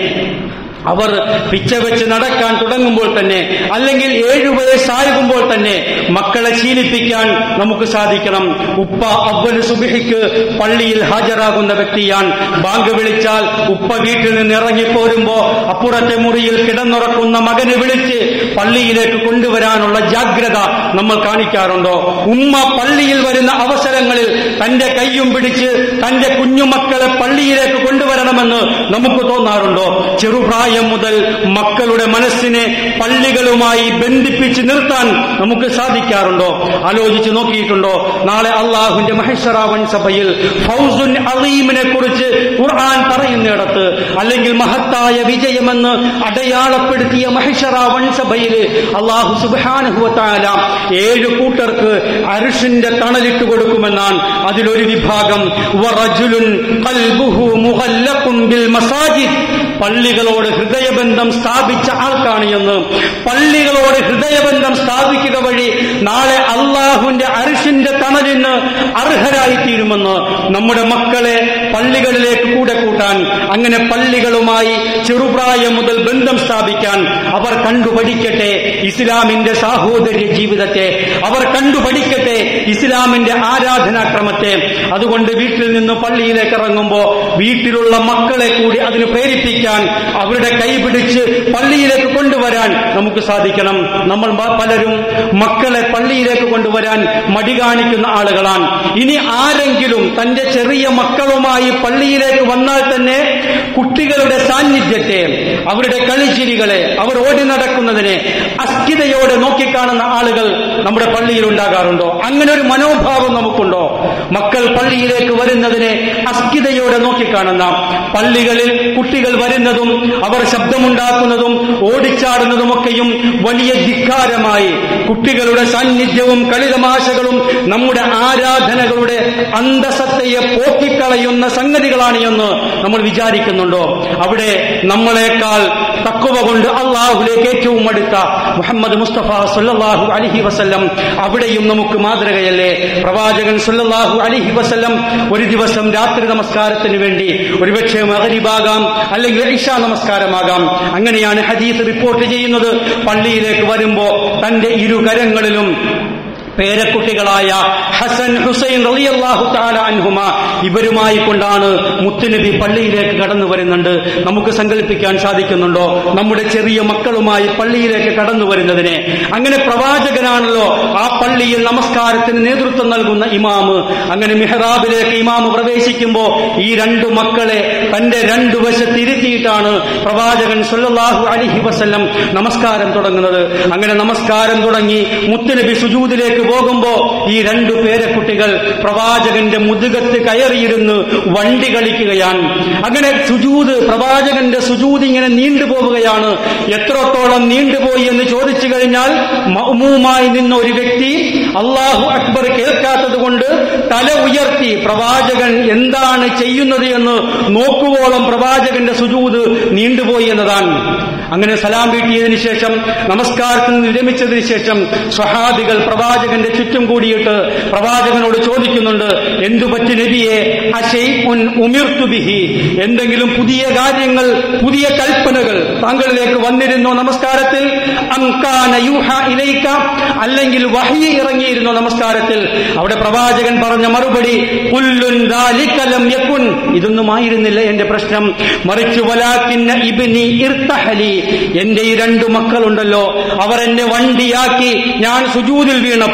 അവർ പിച്ച വെച്ച് നടക്കാൻ തുടങ്ങുമ്പോൾ തന്നെ അല്ലെങ്കിൽ ഏഴു വയസ്സാകുമ്പോൾ തന്നെ മക്കളെ ശീലിപ്പിക്കാൻ നമുക്ക് സാധിക്കണം ഉപ്പ അവല് സുബിഹിക്ക് പള്ളിയിൽ ഹാജരാകുന്ന വ്യക്തിയാണ് ബാങ്ക് വിളിച്ചാൽ ഉപ്പ വീട്ടിൽ നിന്ന് ഇറങ്ങിപ്പോരുമ്പോ അപ്പുറത്തെ മുറിയിൽ കിടന്നുറക്കുന്ന മകനെ വിളിച്ച് പള്ളിയിലേക്ക് കൊണ്ടുവരാനുള്ള ജാഗ്രത നമ്മൾ കാണിക്കാറുണ്ടോ ഉമ്മ പള്ളിയിൽ വരുന്ന അവസരങ്ങളിൽ തന്റെ കൈയും പിടിച്ച് തന്റെ കുഞ്ഞുമക്കളെ പള്ളിയിലേക്ക് കൊണ്ടുവരണമെന്ന് നമുക്ക് തോന്നാറുണ്ടോ ചെറുപ്രായം മുതൽ മക്കളുടെ മനസ്സിനെ പള്ളികളുമായി ബന്ധിപ്പിച്ച് നിർത്താൻ നമുക്ക് സാധിക്കാറുണ്ടോ ആലോചിച്ച് നോക്കിയിട്ടുണ്ടോ നാളെ അള്ളാഹുവിന്റെ മഹേശ്വറാവൻ സഭയിൽ ഫൗസുൻ അലീമിനെ കുറിച്ച് ഖുർആൻ പറയുന്നിടത്ത് അല്ലെങ്കിൽ മഹത്തായ വിജയമെന്ന് അടയാളപ്പെടുത്തിയ മഹേശ്വറാവൻ സഭയിൽ അള്ളാഹു സുബാനുഭവത്താല ഏഴ് കൂട്ടർക്ക് അരുഷിന്റെ തണലിട്ട് കൊടുക്കുമെന്നാണ് അതിലൊരു വിഭാഗം വറജുലുൻ ഖൽബുഹു മുഗല്ലഖുൻ ബിൽ മസാജിദ് പള്ളികളോട് ഹൃദയബന്ധം സ്ഥാപിച്ച ആൾക്കാണ് എന്ന് പള്ളികളോട് ഹൃദയബന്ധം സ്ഥാപിക്കുക വഴി നാളെ അള്ളാഹുവിന്റെ അരിഷിന്റെ തണലിന് അർഹരായിത്തീരുമെന്ന് നമ്മുടെ മക്കളെ പള്ളികളിലേക്ക് കൂടെ കൂട്ടാൻ അങ്ങനെ പള്ളികളുമായി ചെറുപ്രായം മുതൽ ബന്ധം സ്ഥാപിക്കാൻ അവർ കണ്ടുപഠിക്കട്ടെ ഇസ്ലാമിന്റെ സാഹോദര്യ ജീവിതത്തെ അവർ കണ്ടുപഠിക്കട്ടെ ഇസ്ലാമിന്റെ ആരാധനാക്രമത്തെ അതുകൊണ്ട് വീട്ടിൽ നിന്ന് പള്ളിയിലേക്ക് ഇറങ്ങുമ്പോൾ വീട്ടിലുള്ള മക്കളെ കൂടി അതിന് പ്രേരിപ്പിക്കാൻ അവരുടെ കൈ പിടിച്ച് പള്ളിയിലേക്ക് കൊണ്ടുവരാൻ നമുക്ക് സാധിക്കണം നമ്മൾ പ- പലരും മക്കളെ പള്ളിയിലേക്ക് കൊണ്ടുവരാൻ മടി കാണിക്കുന്ന ആളുകളാണ് ഇനി ആരെങ്കിലും തന്റെ ചെറിയ മക്കളുമായി പള്ളിയിലേക്ക് വന്നാൽ തന്നെ കുട്ടികളുടെ സാന്നിധ്യത്തെ അവരുടെ കളിച്ചിരികളെ അവർ ഓടി നടക്കുന്നതിനെ അസ്ഥിതയോടെ നോക്കിക്കാണുന്ന ആളുകൾ നമ്മുടെ പള്ളിയിൽ ഉണ്ടാകാറുണ്ടോ അങ്ങനെ ഒരു മനോഭാവം നമുക്കുണ്ടോ മക്കൾ പള്ളിയിലേക്ക് വരുന്നതിനെ അസ്ഥിതയോടെ നോക്കിക്കാണുന്ന പള്ളികളിൽ കുട്ടികൾ വരുന്നതും അവർ ശബ്ദമുണ്ടാക്കുന്നതും ഓടിച്ചാടുന്നതുമൊക്കെയും വലിയ ധിക്കാരമായി കുട്ടികളുടെ സാന്നിധ്യവും കളിതമാശകളും നമ്മുടെ ആരാധനകളുടെ അന്തസത്തയെ പോക്കിക്കളയുന്ന സംഗതികളാണ് എന്ന് നമ്മൾ വിചാരിക്കുന്നുണ്ടോ അവിടെ നമ്മളെക്കാൾ തക്കുവ കൊണ്ട് അള്ളാഹുലേക്ക് ഏറ്റവും അടുത്ത മുഹമ്മദ് മുസ്തഫ സല്ലല്ലാഹു അലൈഹി വസല്ലം അവിടെയും നമുക്ക് മാതൃകയല്ലേ പ്രവാചകൻ സല്ലല്ലാഹു അലൈഹി വസല്ലം ഒരു ദിവസം രാത്രി നമസ്കാരത്തിന് വേണ്ടി ഒരുപക്ഷെ മകരിബാകാം അല്ലെങ്കിൽ ഇഷ നമസ്കാരമാകാം അങ്ങനെയാണ് ഹദീസ് റിപ്പോർട്ട് ചെയ്യുന്നത് പള്ളിയിലേക്ക് വരുമ്പോ തന്റെ ഇരു കരങ്ങളിലും പേരക്കുട്ടികളായ ഹസൻ ഹുസൈൻ റളിയല്ലാഹു തആല അൻഹുമ ഇവരുമായി കൊണ്ടാണ് മുത്തുനബി പള്ളിയിലേക്ക് കടന്നു വരുന്നുണ്ട് നമുക്ക് സങ്കല്പിക്കാൻ സാധിക്കുന്നുണ്ടോ നമ്മുടെ ചെറിയ മക്കളുമായി പള്ളിയിലേക്ക് കടന്നു വരുന്നതിനെ അങ്ങനെ പ്രവാചകനാണല്ലോ ആ പള്ളിയിൽ നമസ്കാരത്തിന് നേതൃത്വം നൽകുന്ന ഇമാമ് അങ്ങനെ മിഹ്റാബിലേക്ക് ഇമാമ് പ്രവേശിക്കുമ്പോൾ ഈ രണ്ടു മക്കളെ തന്റെ രണ്ടു വശത്തിരുത്തിയിട്ടാണ് പ്രവാചകൻ സല്ലല്ലാഹു അലൈഹി വസല്ലം നമസ്കാരം തുടങ്ങുന്നത് അങ്ങനെ നമസ്കാരം തുടങ്ങി മുത്തുനബി സുജൂദിലേക്ക് പോകുമ്പോ ഈ രണ്ടു പേരക്കുട്ടികൾ പ്രവാചകന്റെ മുതുകത്ത് കയറിയിരുന്ന് വണ്ടി കളിക്കുകയാണ് അങ്ങനെ സുജൂദ് പ്രവാചകന്റെ സുജൂദ് ഇങ്ങനെ നീണ്ടുപോവുകയാണ് എത്രത്തോളം നീണ്ടുപോയി എന്ന് ചോദിച്ചു കഴിഞ്ഞാൽ മൗമൂമായി നിന്ന ഒരു വ്യക്തി അള്ളാഹു അക്ബർ കേൾക്കാത്തത് കൊണ്ട് തല ഉയർത്തി പ്രവാചകൻ എന്താണ് ചെയ്യുന്നത് എന്ന് നോക്കുവോളം പ്രവാചകന്റെ സുജൂദ് നീണ്ടുപോയി എന്നതാണ് അങ്ങനെ സലാം വീട്ടിയതിനു ശേഷം നമസ്കാരത്തിൽ നിന്ന് വിരമിച്ചതിന് ശേഷം സ്വഹാബികൾ പ്രവാചകന്റെ ചുറ്റും കൂടിയിട്ട് പ്രവാചകനോട് ചോദിക്കുന്നുണ്ട് എന്തു പറ്റി നബിയെ അശൈഉൻ ഉമിർത്തു ബിഹി എന്തെങ്കിലും പുതിയ കാര്യങ്ങൾ പുതിയ കൽപ്പനകൾ താങ്കളിലേക്ക് വന്നിരുന്നോ നമസ്കാരത്തിൽ അംകാന യൂഹ ഇലൈക്ക അല്ലെങ്കിൽ വഹി ഇറങ്ങിയിരുന്നോ നമസ്കാരത്തിൽ അവിടെ പ്രവാചകൻ പറഞ്ഞ മറുപടി പുല്ലുൻ ദാലിക ലം യകുൻ ഇതൊന്നും ആയിരുന്നില്ല എന്റെ പ്രശ്നം മറിച്ച് വലാക്കിന്ന ഇബ്നി ഇർത്തഹലി എന്റെ ഈ രണ്ടു മക്കളുണ്ടല്ലോ അവർ എന്നെ വണ്ടിയാക്കി ഞാൻ സുജൂദിൽ വീണപ്പോൾ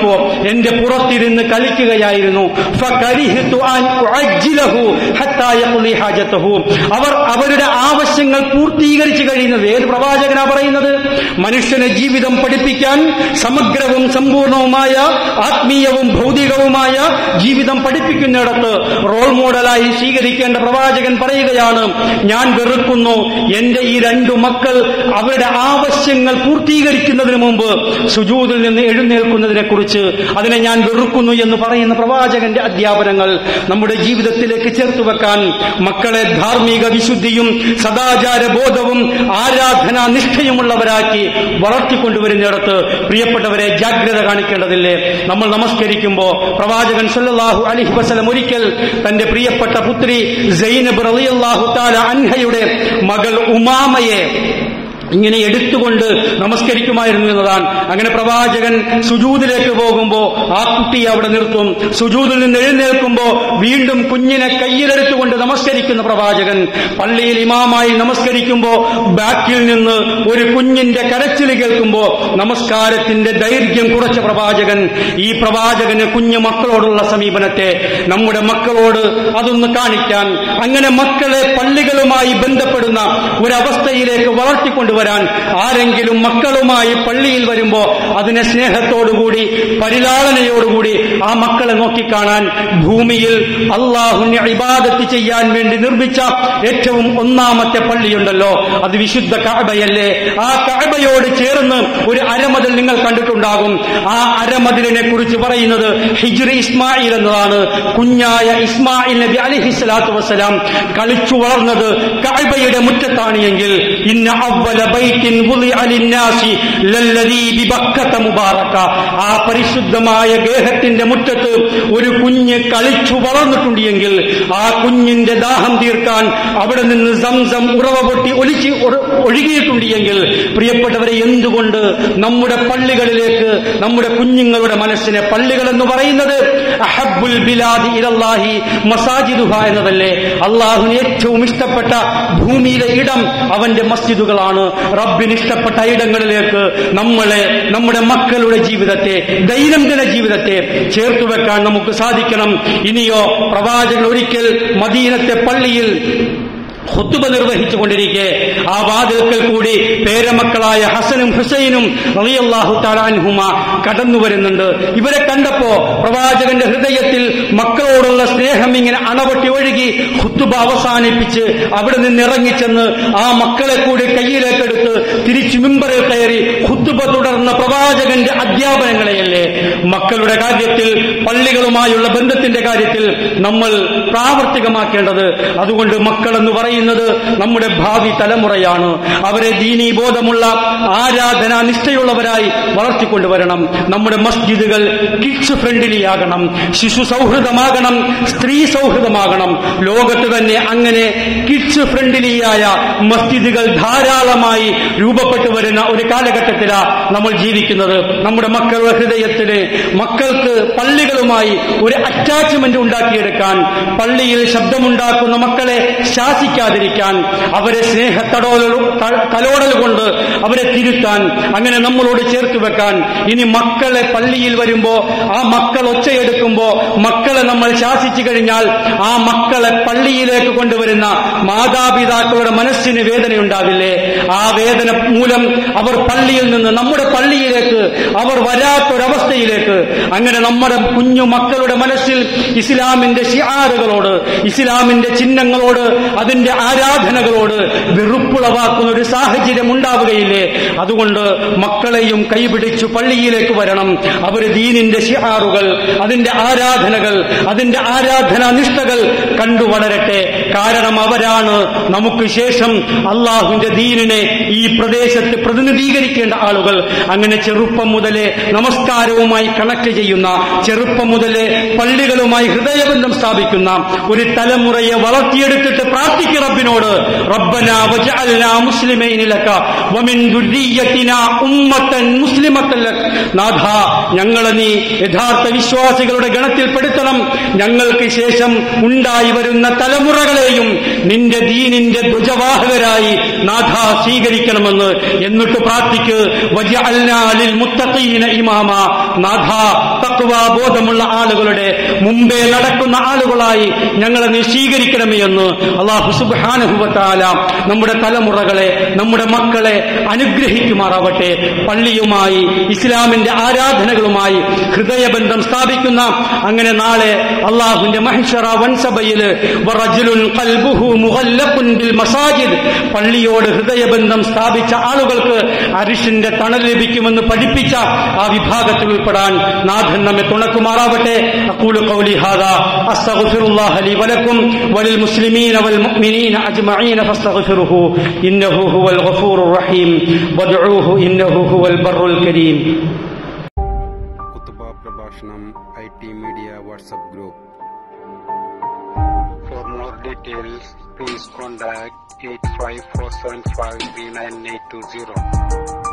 വന്നപ്പോ എന്റെ പുറത്തിരുന്ന് കളിക്കുകയായിരുന്നു ഫകരിഹ്തു അൻ ഉഅജ്ജിലഹു ഹത്താ യഖ്ളി ഹാജതഹു. അവർ അവരുടെ ആവശ്യങ്ങൾ പൂർത്തീകരിച്ചു കഴിയുന്നത് ഏത് പ്രവാചകനാ പറയുന്നത് മനുഷ്യനെ ജീവിതം പഠിപ്പിക്കാൻ സമഗ്രവും സമ്പൂർണവുമായ ആത്മീയവും ഭൗതികവുമായ ജീവിതം പഠിപ്പിക്കുന്നിടത്ത് റോൾ മോഡലായി സ്വീകരിക്കേണ്ട പ്രവാചകൻ പറയുകയാണ് ഞാൻ വെറുക്കുന്നു എന്റെ ഈ രണ്ടു മക്കൾ അവരുടെ ആവശ്യങ്ങൾ പൂർത്തീകരിക്കുന്നതിന് മുമ്പ് സുജൂദിൽ നിന്ന് എഴുന്നേൽക്കുന്നതിനെ കുറിച്ച് അതിനെ ഞാൻ വെറുക്കുന്നു എന്ന് പറയുന്ന പ്രവാചകന്റെ അധ്യാപനങ്ങൾ നമ്മുടെ ജീവിതത്തിലേക്ക് ചേർത്ത് വെക്കാൻ മക്കളെ ധാർമ്മിക വിശുദ്ധിയും സദാചാര ബോധവും ആരാധനാ നിഷ്ഠയുമുള്ളവരാക്കി വളർത്തിക്കൊണ്ടുവരുന്നിടത്ത് പ്രിയപ്പെട്ടവരെ ജാഗ്രത കാണിക്കേണ്ടതില്ലേ നമ്മൾ നമസ്കരിക്കുമ്പോ പ്രവാചകൻ സല്ലല്ലാഹു അലൈഹി വസല്ലം ഒരിക്കൽ തന്റെ പ്രിയപ്പെട്ട പുത്രി സൈനബ് റളിയല്ലാഹു തആല അൻഹയുടെ മകൾ ഉമാമയെ ഇങ്ങനെ എടുത്തുകൊണ്ട് നമസ്കരിക്കുമായിരുന്നു എന്നതാണ് അങ്ങനെ പ്രവാചകൻ സുജൂദിലേക്ക് പോകുമ്പോ ആ കുട്ടിയെ അവിടെ നിർത്തും സുജൂദിൽ നിന്ന് എഴുന്നേൽക്കുമ്പോ വീണ്ടും കുഞ്ഞിനെ കയ്യിലെടുത്തുകൊണ്ട് നമസ്കരിക്കുന്ന പ്രവാചകൻ പള്ളിയിൽ ഇമാമായി നമസ്കരിക്കുമ്പോ ബാക്കിൽ നിന്ന് ഒരു കുഞ്ഞിന്റെ കരച്ചിൽ കേൾക്കുമ്പോ നമസ്കാരത്തിന്റെ ദൈർഘ്യം കുറച്ച പ്രവാചകൻ ഈ പ്രവാചകന് കുഞ്ഞു മക്കളോടുള്ള സമീപനത്തെ നമ്മുടെ മക്കളോട് അതൊന്ന് കാണിക്കാൻ അങ്ങനെ മക്കളെ പള്ളികളുമായി ബന്ധപ്പെടുന്ന ഒരവസ്ഥയിലേക്ക് വളർത്തിക്കൊണ്ടുവരാൻ ആരെങ്കിലും മക്കളുമായി പള്ളിയിൽ വരുമ്പോ അതിനെ സ്നേഹത്തോടുകൂടി പരിലാളനയോടുകൂടി ആ മക്കളെ നോക്കിക്കാണാൻ ഭൂമിയിൽ അള്ളാഹുനെ ഇബാദത്ത് ചെയ്യാൻ വേണ്ടി നിർമ്മിച്ച ഏറ്റവും ഒന്നാമത്തെ പള്ളിയുണ്ടല്ലോ അത് വിശുദ്ധ കഅബയല്ലേ ആ കഅബയോട് ചേർന്ന് ഒരു അരമതിൽ നിങ്ങൾ കണ്ടിട്ടുണ്ടാകും ആ അരമതിലിനെ കുറിച്ച് പറയുന്നത് ഹിജ്രി ഇസ്മായിൽ എന്നതാണ് കുഞ്ഞായ ഇസ്മായിൽ നബി അലിഹി സ്വലാത്തു വസ്സലാം കളിച്ചു വളർന്നത് കഅബയുടെ മുറ്റത്താണ് എങ്കിൽ ഇന്ന അവ്വല ബൈത്തിൻ വുളിഅ ലിന്നാസി ലല്ലദീ ബിബക്കത മുബാറക ആ പരിശുദ്ധമായ ഗേഹത്തിന്റെ മുറ്റത്ത് ഒരു കുഞ്ഞ് കളിച്ചു വളർന്നിട്ടുണ്ട് എങ്കിൽ ആ കുഞ്ഞിന്റെ ദാഹം തീർക്കാൻ അവിടെ നിന്ന് സംസം ഉറവ പൊട്ടി ഒലിച്ച് ഒറ- ഒഴുകിയിട്ടുണ്ട് എങ്കിൽ പ്രിയപ്പെട്ടവരെ എന്തുകൊണ്ട് നമ്മുടെ പള്ളികളിലേക്ക് നമ്മുടെ കുഞ്ഞുങ്ങളുടെ മനസ്സിനെ പള്ളികൾ എന്ന് പറയുന്നത് അഹബ്ബുൽ ബിലാദി ഇലല്ലാഹി മസാജിദുഹ എന്നതല്ലേ അള്ളാഹുവിന് ഏറ്റവും ഇഷ്ടപ്പെട്ട ഭൂമിയിലെ ഇടം അവന്റെ മസ്ജിദുകളാണ് റബ്ബിന് ഇഷ്ടപ്പെട്ട ഇടങ്ങളിലേക്ക് നമ്മളെ നമ്മുടെ മക്കളുടെ ജീവിതത്തെ ദൈനംദിന ജീവിതത്തെ ചേർത്തു വെക്കാൻ നമുക്ക് സാധിക്കണം ഇനിയോ പ്രവാചകൻ ഒരിക്കൽ മദീനത്തെ പള്ളിയിൽ ഹുത്തുബ നിർവഹിച്ചു കൊണ്ടിരിക്കെ ആ വാതിൽക്കൽ കൂടി പേരമക്കളായ ഹസനും ഹുസൈനും റളിയല്ലാഹു തആലാൻഹുമ കടന്നു വരുന്നുണ്ട് ഇവരെ കണ്ടപ്പോ പ്രവാചകന്റെ ഹൃദയത്തിൽ മക്കളോടുള്ള സ്നേഹം ഇങ്ങനെ അണപൊട്ടി ഒഴുകി ഹുത്തുബ അവസാനിപ്പിച്ച് അവിടെ നിന്ന് ഇറങ്ങിച്ചെന്ന് ആ മക്കളെ കൂടി കയ്യിലേക്കെടുത്ത് തിരിച്ചു മിമ്പറിൽ കയറി ഹുത്തുബ തുടർന്ന പ്രവാചകന്റെ അധ്യാപനങ്ങളെയല്ലേ മക്കളുടെ കാര്യത്തിൽ പള്ളികളുമായുള്ള ബന്ധത്തിന്റെ കാര്യത്തിൽ നമ്മൾ പ്രാവർത്തികമാക്കേണ്ടത് അതുകൊണ്ട് മക്കൾ എന്ന് പറയുന്നത് നമ്മുടെ ഭാവി തലമുറയാണ് അവരെ ദീനീ ബോധമുള്ള ആരാധനാ നിഷ്ഠയുള്ളവരായി വളർത്തിക്കൊണ്ടുവരണം നമ്മുടെ മസ്ജിദുകൾ കിഡ്സ് ഫ്രണ്ട്ലി ആകണം ശിശു സൗഹൃദമാകണം സ്ത്രീ സൗഹൃദമാകണം ലോകത്ത് തന്നെ അങ്ങനെ കിഡ്സ് ഫ്രണ്ട്ലിയായ മസ്ജിദുകൾ ധാരാളമായി രൂപപ്പെട്ടു വരുന്ന ഒരു കാലഘട്ടത്തിലാണ് നമ്മൾ ജീവിക്കുന്നത് നമ്മുടെ മക്കളുടെ ഹൃദയത്തിന് മക്കൾക്ക് പള്ളികളുമായി ഒരു അറ്റാച്ച്മെന്റ് ഉണ്ടാക്കിയെടുക്കാൻ പള്ളിയിൽ ശബ്ദമുണ്ടാക്കുന്ന മക്കളെ ശാസിക്കാതിരിക്കാൻ അവരെ സ്നേഹത്തടോല തലോടൽ കൊണ്ട് അവരെ തിരുത്താൻ അങ്ങനെ നമ്മളോട് ചേർത്ത് വെക്കാൻ ഇനി മക്കളെ പള്ളിയിൽ വരുമ്പോ ആ മക്കൾ ഒച്ചയെടുക്കുമ്പോ മക്കളെ നമ്മൾ ശാസിച്ചു കഴിഞ്ഞാൽ ആ മക്കളെ പള്ളിയിലേക്ക് കൊണ്ടുവരുന്ന മാതാപിതാക്കളുടെ മനസ്സിന് വേദനയുണ്ടാവില്ലേ ആ വേദന മൂലം അവർ പള്ളിയിൽ നിന്ന് നമ്മുടെ പള്ളിയിലേക്ക് അവർ വരാത്തൊരവസ്ഥയിലേക്ക് അങ്ങനെ നമ്മുടെ കുഞ്ഞു മക്കളുടെ മനസ്സിൽ ഇസ്ലാമിന്റെ ഷിയാറുകളോട് ഇസ്ലാമിന്റെ ചിഹ്നങ്ങളോട് അതിന്റെ ആരാധനകളോട് വെറുപ്പുളവാക്കുന്ന ഒരു സാഹചര്യം ഉണ്ടാവുകയില്ലേ അതുകൊണ്ട് മക്കളെയും കൈപിടിച്ചു പള്ളിയിലേക്ക് വരണം അവർ ദീനിന്റെ ഷിയാറുകൾ അതിന്റെ ആരാധനകൾ അതിന്റെ ആരാധനാ നിഷ്ഠകൾ കണ്ടു വളരട്ടെ കാരണം അവരാണ് നമുക്ക് ശേഷം അള്ളാഹുവിന്റെ ദീനിനെ ഈ പ്രദേശത്ത് പ്രതിനിധീകരിക്കേണ്ട ആളുകൾ അങ്ങനെ ചെറുപ്പം മുതലേ നമസ്കാരവുമായി കണക്ട് ചെയ്യുന്ന ചെറുപ്പം മുതലേ പള്ളികളുമായി ഹൃദയബന്ധം സ്ഥാപിക്കുന്ന ഒരു തലമുറയെ വളർത്തിയെടുത്തിട്ട് പ്രാർത്ഥിക്കുക റബ്ബിനോട് റബ്ബന വജഅൽനാ മുസ്ലിമൈന ലക വമിൻ ദുർരിയ്യതിനാ ഉമ്മത്തൻ മുസ്ലിമത്തൻ ലക് നാഥ ഞങ്ങളെ നീ യഥാർത്ഥ വിശ്വാസികളുടെ ഗണത്തിൽപ്പെടുത്തണം ഞങ്ങൾക്ക് ശേഷം ഉണ്ടായി വരുന്ന തലമുറകളെയും നിന്റെ ദീനിന്റെ ധ്വജവാഹകരായി നാഥ സ്വീകരിക്കണമെന്ന് എന്നിട്ട് പ്രാർത്ഥിക്ക് വജഅൽനാ ലിൽ മുത്തഖീന ഇമാമ നാഥ അസ്ഹാബ തക്വ ബോധമുള്ള ആളുകളുടെ മുമ്പേ നടക്കുന്ന ആളുകളായി ഞങ്ങളെ നീ സ്വീകരിക്കണമേ എന്ന് അള്ളാഹു സുബാനുഭവത്താല നമ്മുടെ തലമുറകളെ നമ്മുടെ മക്കളെ അനുഗ്രഹിക്കുമാറാവട്ടെ പള്ളിയുമായി ഇസ്ലാമിന്റെ ആരാധനകളുമായി ഹൃദയബന്ധം സ്ഥാപിക്കുന്ന അങ്ങനെ നാളെ അള്ളാഹുവിന്റെ മഹിഷറ വൻസഭയില് വറജുലുൻ ഖൽബുഹു മുഗല്ലഖുൻ ബിൽ മസാജിദ് പള്ളിയോട് ഹൃദയബന്ധം സ്ഥാപിച്ച ആളുകൾക്ക് അരിഷിന്റെ തണൽ ലഭിക്കുമെന്ന് പഠിപ്പിച്ച ആ വിഭാഗത്തിൽ ഉൾപ്പെടാൻ നാഥൻ നമ്മെ തുണക്കുമാറാവട്ടെ അക്കൂലു ഖൗലി ഹാദാ അസ്തഗ്ഫിറുല്ലാഹ ലി വലക്കും വലിൽ മുസ്ലിമീന വൽ മുഅ്മിനീന അജ്മഈന ഫസ്തഗ്ഫിറുഹു ഇന്നഹു ഹുവൽ ഗഫൂറുർ റഹീം വദ്ഉഹു ഇന്നഹു ഹുവൽ ബർറുൽ കരീം കുത്തുബ പ്രഭാഷണം I T media WhatsApp group For more details, please contact 854753980.